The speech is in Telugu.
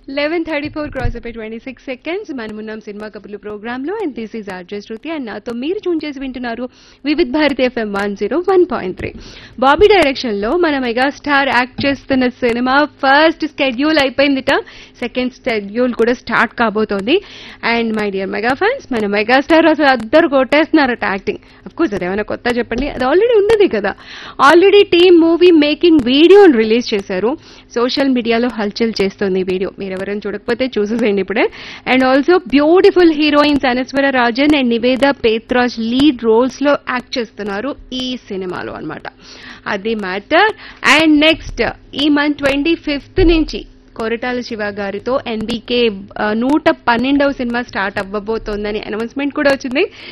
లెవెన్ థర్టీ ఫోర్ క్రాస్ అయిపోయి ట్వంటీ సిక్స్ సెకండ్స్ మనమున్నాం సినిమా కబుర్లు ప్రోగ్రామ్ లో and this is RJ Shruti and నాతో మీరు చూన్ చేసి వింటున్నారు Vividh Bharati FM one zero one point three Bobby direction లో మన మెగాస్టార్ యాక్ట్ చేస్తున్న సినిమా ఫస్ట్ స్కెడ్యూల్ అయిపోయిందిట సెకండ్ స్కెడ్యూల్ కూడా స్టార్ట్ కాబోతోంది and my dear mega fans మన మెగాస్టార్ అసలు అద్దరు కొట్టేస్తున్నారట యాక్టింగ్ కోర్స్ అదేమైనా కొత్త చెప్పండి అది ఆల్రెడీ ఉన్నది కదా ఆల్రెడీ టీమ్ మూవీ మేకింగ్ వీడియోని రిలీజ్ చేశారు సోషల్ మీడియాలో హల్చల్ చేస్తుంది ఈ వీడియో మీరు ఎవరైనా చూడకపోతే చూసేసేయండి ఇప్పుడే and also beautiful heroines Anaswara Rajan and Nivetha Pethuraj lead roles లో యాక్ట్ చేస్తున్నారు ఈ సినిమాలో అన్నమాట అది మ్యాటర్ అండ్ నెక్స్ట్ ఈ మంత్ ట్వంటీ ఫిఫ్త్ నుంచి కొరటాల శివ గారితో ఎన్బీకే నూట పన్నెండవ సినిమా స్టార్ట్ అవ్వబోతోందని అనౌన్స్మెంట్ కూడా వచ్చింది